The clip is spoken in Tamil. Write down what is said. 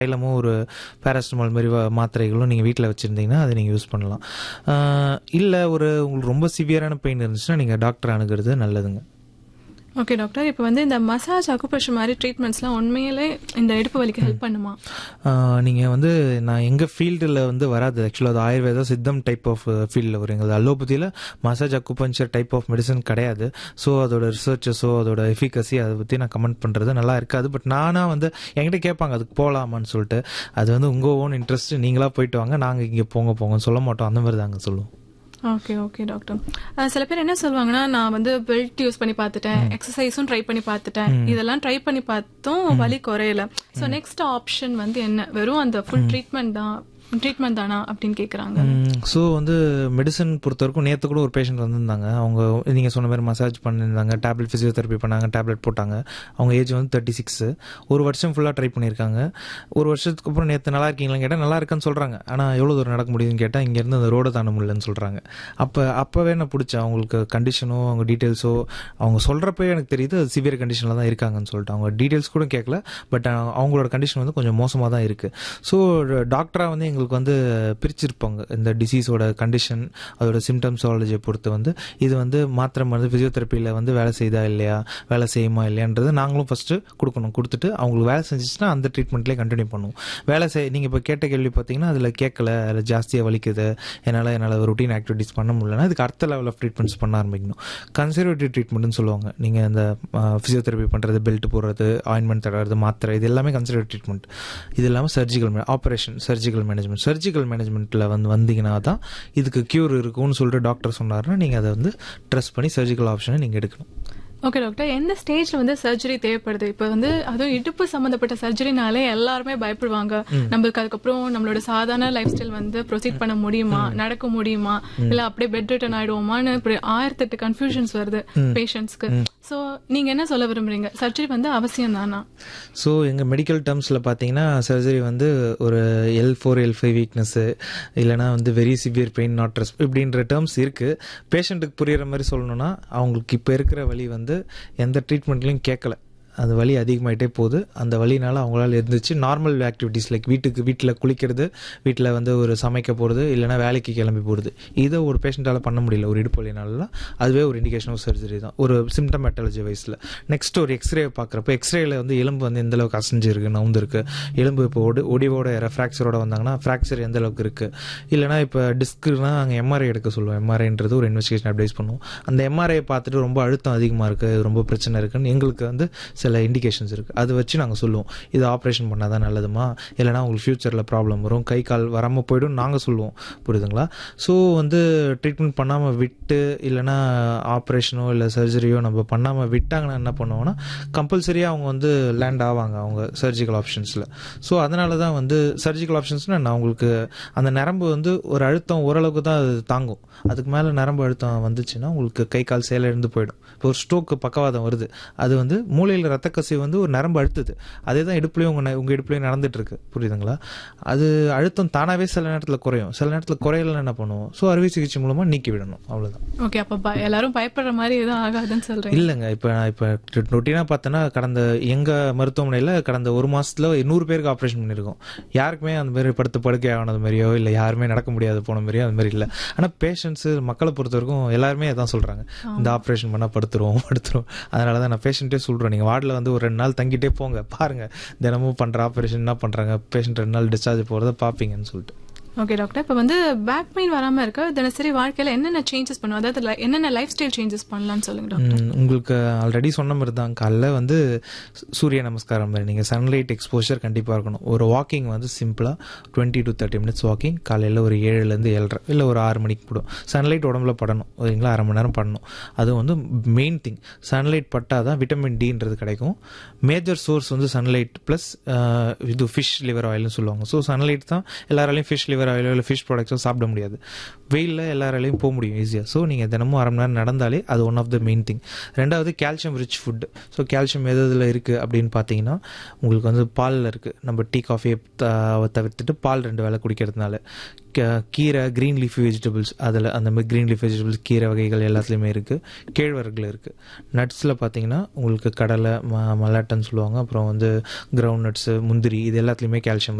தைலமும் ஒரு பேராசிட்டமால் மாதிரி வ- மாத்திரைகளும் நீங்கள் வீட்டில் வச்சுருந்தீங்கன்னா அதை நீங்கள் யூஸ் பண்ணலாம் இல்லை ஒரு உங்களுக்கு ரொம்ப சிவியரான பெயின் இருந்துச்சுன்னா நீங்கள் டாக்டர் அணுகிறது நல்லதுங்க ஓகே டாக்டர் இப்போ வந்து இந்த மசாஜ் அக்குப்ரெஷர் மாதிரி ட்ரீட்மெண்ட்ஸ்லாம் உண்மையிலே இந்த இடுப்பு வலிக்கு ஹெல்ப் பண்ணுமா நீங்கள் வந்து நான் எங்கள் ஃபீல்டில் வந்து வராது ஆக்சுவலாக அது ஆயுர்வேதா சித்தம் டைப் ஆஃப் ஃபீல்டில் வரும் எங்கள் அலோபதியில் massage acupuncture type of medicine கிடையாது ஸோ அதோட ரிசர்ச்சஸோ அதோட எஃபிகசி அதை பற்றி நான் கமெண்ட் பண்ணுறது நல்லா இருக்காது பட் நானாக வந்து என்கிட்ட கேட்பாங்க அதுக்கு போகலாமான்னு சொல்லிட்டு அது வந்து உங்கள் ஓன் இன்ட்ரெஸ்ட் நீங்களாக போயிட்டு வாங்க நாங்கள் இங்கே போங்க போங்கன்னு சொல்ல மாட்டோம் அந்த மாதிரி தாங்க சொல்லுவோம் ஓகே ஓகே டாக்டர் அஹ் சில பேர் என்ன சொல்லுவாங்கன்னா நான் வந்து பெல்ட் யூஸ் பண்ணி பார்த்துட்டேன் எக்ஸசைஸும் ட்ரை பண்ணி பார்த்துட்டேன் இதெல்லாம் ட்ரை பண்ணி பார்த்தும் வலி குறையல ஸோ நெக்ஸ்ட் ஆப்ஷன் வந்து என்ன வெறும் அந்த ஃபுல் ட்ரீட்மெண்ட் தான் ட்ரீட்மெண்ட் தானா அப்படின்னு கேக்குறாங்க ஸோ வந்து மெடிசன் பொறுத்த வரைக்கும் நேற்று கூட ஒரு பேஷண்ட் வந்திருந்தாங்க அவங்க நீங்கள் சொன்ன மாதிரி மசாஜ் பண்ணியிருந்தாங்க டேப்லெட் ஃபிசியோதெரப்பி பண்ணாங்க டேப்லெட் போட்டாங்க அவங்க ஏஜ் வந்து தேர்ட்டி சிக்ஸ் ஒரு வருஷம் ஃபுல்லாக ட்ரை பண்ணியிருக்காங்க ஒரு வருஷத்துக்கு அப்புறம் நேற்று நல்லா இருக்கீங்களான்னு கேட்டால் நல்லா இருக்குன்னு சொல்கிறாங்க ஆனால் எவ்வளோ தூரம் நடக்க முடியுதுன்னு கேட்டால் இங்கேருந்து அந்த ரோடை தாண்ட முடியலன்னு சொல்கிறாங்க அப்போ அப்போவே நான் பிடிச்சேன் அவங்களுக்கு கண்டிஷனோ அவங்க டீட்டெயில்ஸோ அவங்க சொல்கிறப்பவே எனக்கு தெரியுது அது சிவியர் கண்டிஷனில் தான் இருக்காங்கன்னு சொல்லிட்டு அவங்க டீட்டெயில்ஸ் கூட கேட்கல பட் அவங்களோட கண்டிஷன் வந்து கொஞ்சம் மோசமாக தான் இருக்குது ஸோ டாக்டராக வந்து எங்களுக்கு வந்து பிரிச்சிருப்பாங்க இந்த டிசீஸோட கண்டிஷன் அதோட சிம்டம்ஸாலஜியை பொறுத்து வந்து இது வந்து மாத்திரை மருந்து ஃபிசியோதெரப்பியில் வந்து வேலை செய்தா இல்லையா வேலை செய்யுமா இல்லையான்றது நாங்களும் ஃபஸ்ட்டு கொடுக்கணும் கொடுத்துட்டு அவங்களுக்கு வேலை செஞ்சிச்சுன்னா அந்த ட்ரீட்மெண்ட்லேயே கண்டினியூ பண்ணுவோம் வேலை செய் நீங்கள் இப்போ கேட்ட கேள்வி பார்த்தீங்கன்னா அதில் கேட்கல அதில் ஜாஸ்தியாக வலிக்குது என்னால் என்னால் ரொட்டீன் ஆக்டிவிட்டிஸ் பண்ண முடியலன்னா இதுக்கு அடுத்த லெவல் ஆஃப் ட்ரீட்மெண்ட்ஸ் பண்ண ஆரம்பிக்கணும் கன்சர்வேட்டிவ் ட்ரீட்மெண்ட்னு சொல்லுவாங்க நீங்கள் இந்த ஃபிசியோதெரப்பி பண்ணுறது பெல்ட் போடுறது ஆயின்மெண்ட் தடவுறது மாத்திரை இது எல்லாமே கன்சர்வேட்டிவ் ட்ரீட்மெண்ட் இது இல்லாமல் surgical operation surgical management surgical மேனேஜ்மெண்ட்டில் வந்து வந்தீங்கன்னா தான் இதுக்கு க்யூர் இருக்கும்னு சொல்லிட்டு டாக்டர் சொன்னாருன்னா நீங்கள் அதை வந்து ட்ரெஸ் பண்ணி சர்ஜிக்கல் ஆப்ஷனை நீங்கள் எடுக்கணும் ஓகே டாக்டர் எந்த ஸ்டேஜ்ல வந்து சர்ஜரி தேவைப்படுது இப்போ வந்து அதுவும் இடுப்பு சம்பந்தப்பட்ட சர்ஜரினாலே எல்லாருமே பயப்படுவாங்க நம்மளுக்கு அதுக்கப்புறம் நம்மளோட சாதாரண லைஃப் ஸ்டைல் வந்து ப்ரொசீட் பண்ண முடியுமா நடக்க முடியுமா இல்ல அப்படியே பெட் ரிட்டர்ன் ஆயிடுவோமான்னு இப்படி ஆயிரத்தெட்டு கன்ஃபியூஷன்ஸ் வருது பேஷண்ட்ஸ்க்கு சோ நீங்க என்ன சொல்ல விரும்புறீங்க சர்ஜரி வந்து அவசியம் தானா ஸோ எங்கள் மெடிக்கல் டேர்ம்ஸில் பார்த்தீங்கன்னா சர்ஜரி வந்து ஒரு L four L five weakness இல்லைனா வந்து very severe pain not rest இப்படின்ற டேர்ம்ஸ் இருக்குது பேஷண்ட்டுக்கு புரியிற மாதிரி சொல்லணும்னா அவங்களுக்கு இப்போ இருக்கிற வலி வந்து எந்த ட்ரீட்மெண்ட்லையும் கேட்கல அந்த வலி அதிகமாயிட்டே போகுது அந்த வலினால அவங்களால இருந்துச்சு நார்மல் ஆக்டிவிட்டீஸ் லைக் வீட்டுக்கு வீட்டில் குளிக்கிறது வீட்டில் வந்து ஒரு சமைக்க போகிறது இல்லைனா வேலைக்கு கிளம்பி போகிறது இதை ஒரு பேஷண்ட்டால் பண்ண முடியல ஒரு இடுப்பு வலினாலலாம் அதுவே ஒரு இண்டிகேஷன் ஆஃப் சர்ஜரி தான் ஒரு சிம்டமேட்டாலஜி வயசில் நெக்ஸ்ட் ஒரு எக்ஸ்ரே பார்க்குறப்ப எக்ஸ்ரேல வந்து எலும்பு வந்து எந்த அளவுக்கு அசைஞ்சிருக்கு நவுந்திருக்கு எலும்பு இப்போ ஒடி ஒடிவோட ஃப்ராக்சரோட வந்தாங்கன்னா ஃப்ராக்சர் எந்த அளவுக்கு இருக்குது இல்லைனா இப்போ டிஸ்க்குனா அங்கே எம்ஆர்ஐ எடுக்க சொல்லுவோம் எம்ஆர்ஐன்றது ஒரு இன்வெஸ்டிகேஷன் அட்வைஸ் பண்ணுவோம் அந்த எம்ஆர்ஐ பார்த்துட்டு ரொம்ப அழுத்தம் அதிகமாக இருக்குது இது ரொம்ப பிரச்சனை இருக்குன்னு எங்களுக்கு வந்து சில இண்டிகேஷன்ஸ் இருக்குது அதை வச்சு நாங்கள் சொல்லுவோம் இது ஆப்ரேஷன் பண்ணால் தான் நல்லதுமா இல்லைனா உங்களுக்கு ஃப்யூச்சரில் ப்ராப்ளம் வரும் கை கால் வராமல் போயிடும் நாங்கள் சொல்லுவோம் புரியுதுங்களா ஸோ வந்து ட்ரீட்மெண்ட் பண்ணாமல் விட்டு இல்லைனா ஆப்ரேஷனோ இல்லை சர்ஜரியோ நம்ம பண்ணாமல் விட்டாங்கன்னா என்ன பண்ணுவோம்னா கம்பல்சரியாக அவங்க வந்து லேண்ட் ஆவாங்க அவங்க சர்ஜிக்கல் ஆப்ஷன்ஸில் ஸோ அதனால தான் வந்து சர்ஜிக்கல் ஆப்ஷன்ஸ்னால் நான் அவங்களுக்கு அந்த நரம்பு வந்து ஒரு அழுத்தம் ஓரளவுக்கு தான் அது தாங்கும் அதுக்கு மேலே நரம்பு அழுத்தம் வந்துச்சுன்னா உங்களுக்கு கை கால் செயலிழந்து போயிடும் இப்போ ஒரு ஸ்ட்ரோக்கு பக்கவாதம் வருது அது வந்து மூளையில் ரத்த கசிவு வந்து ஒரு நரம்பு அழுத்துது அதே தான் இடுப்புலையும் உங்கள் உங்கள் இடுப்புலையும் நடந்துட்டு இருக்கு புரியுதுங்களா அது அழுத்தம் தானாகவே சில நேரத்தில் குறையும் சில நேரத்தில் குறையலன்னு என்ன பண்ணுவோம் ஸோ அறுவை சிகிச்சை மூலமாக நீக்கி விடணும் அவ்வளோதான் ஓகே அப்ப ப- எல்லாரும் பயப்படுற மாதிரி எதுவும் ஆகாதுன்னு சொல்றீங்க இல்லைங்க இப்போ நான் இப்போ ரொட்டீனாக பார்த்தோன்னா கடந்த எங்கள் மருத்துவமனையில் கடந்த ஒரு மாசத்துல நூறு பேருக்கு ஆப்ரேஷன் பண்ணியிருக்கோம் யாருக்குமே அந்த மாதிரி படுத்து படுக்கை ஆனது மாதிரியோ இல்லை யாருமே நடக்க முடியாது போன மாதிரியோ அந்த மாதிரி இல்லை ஆனால் பேஷண்ட்ஸு மக்களை பொறுத்த வரைக்கும் எல்லாருமே அதான் சொல்கிறாங்க இந்த ஆப்ரேஷன் பண்ணால் படுத்துருவோம் படுத்துருவோம் அதனால தான் நான் பேஷண்ட்டே சொல்கிறேன் நீங்கள் வார்டில் வந்து ஒரு ரெண்டு நாள் தங்கிட்டே போங்க பாருங்க தினமும் பண்ணுற ஆப்ரேஷன் என்ன பண்ணுறாங்க பேஷண்ட் ரெண்டு நாள் டிஸ்சார்ஜ் போகிறத பார்ப்பீங்கன்னு சொல்லிட்டு ஓகே டாக்டர் இப்போ வந்து பேக் பெயின் வராம இருக்க தினசரி வாழ்க்கையில என்னென்ன சேஞ்சஸ் பண்ணுவோம் அதாவது li- என்னென்ன லைஃப் ஸ்டைல் சேஞ்சஸ் பண்ணலாம்னு சொல்லுங்க டாக்டர் ம், உங்களுக்கு ஆல்ரெடி சொன்ன மாதிரி தான் காலைல வந்து சு- சூரிய நமஸ்காரம் மாதிரி நீங்கள் சன்லைட் எக்ஸ்போஷர் கண்டிப்பாக இருக்கணும் ஒரு வாக்கிங் வந்து சிம்பிளாக twenty to thirty minutes walking காலையில் ஒரு ஏழுலேருந்து ஏழரை இல்லை ஒரு ஆறு மணிக்கு போடும் சன்லைட் உடம்புல படணும் ஓகேங்களா அரை மணி நேரம் படணும் அது வந்து மெயின் திங் சன்லைட் பட்டால் தான் விட்டமின் டின்றது கிடைக்கும் மேஜர் சோர்ஸ் வந்து சன்லைட் ப்ளஸ் இது ஃபிஷ் லிவர் ஆயில்னு சொல்லுவாங்க ஸோ சன்லைட் தான் எல்லாராலையும் ஃபிஷ் லிவர் ஃப்ளேவர் ஆயிலோ இல்லை ஃபிஷ் ப்ராடக்ட்ஸோ சாப்பிட முடியாது வெயிலில் எல்லாராலையும் போக முடியும் ஈஸியாக ஸோ நீங்கள் தினமும் அரை மணி நேரம் நடந்தாலே அது one of the main thing ரெண்டாவது calcium rich food so calcium எது இதில் இருக்குது அப்படின்னு பார்த்தீங்கன்னா உங்களுக்கு வந்து பாலில் இருக்குது நம்ம டீ காஃபியை தவிர்த்துட்டு பால் ரெண்டு வேலை குடிக்கிறதுனால க- கீரை க்ரீன் லீஃப் வெஜிடபிள்ஸ் அதில் அந்த மாதிரி க்ரீன் லீஃப் வெஜிடபிள்ஸ் கீரை வகைகள் எல்லாத்துலேயுமே இருக்குது கேழ்வரகுல இருக்குது நட்ஸில் பார்த்தீங்கன்னா உங்களுக்கு கடலை ம மலாட்டன்னு சொல்லுவாங்க அப்புறம் வந்து கிரவுண்ட் நட்ஸு முந்திரி இது எல்லாத்துலேயுமே கால்சியம்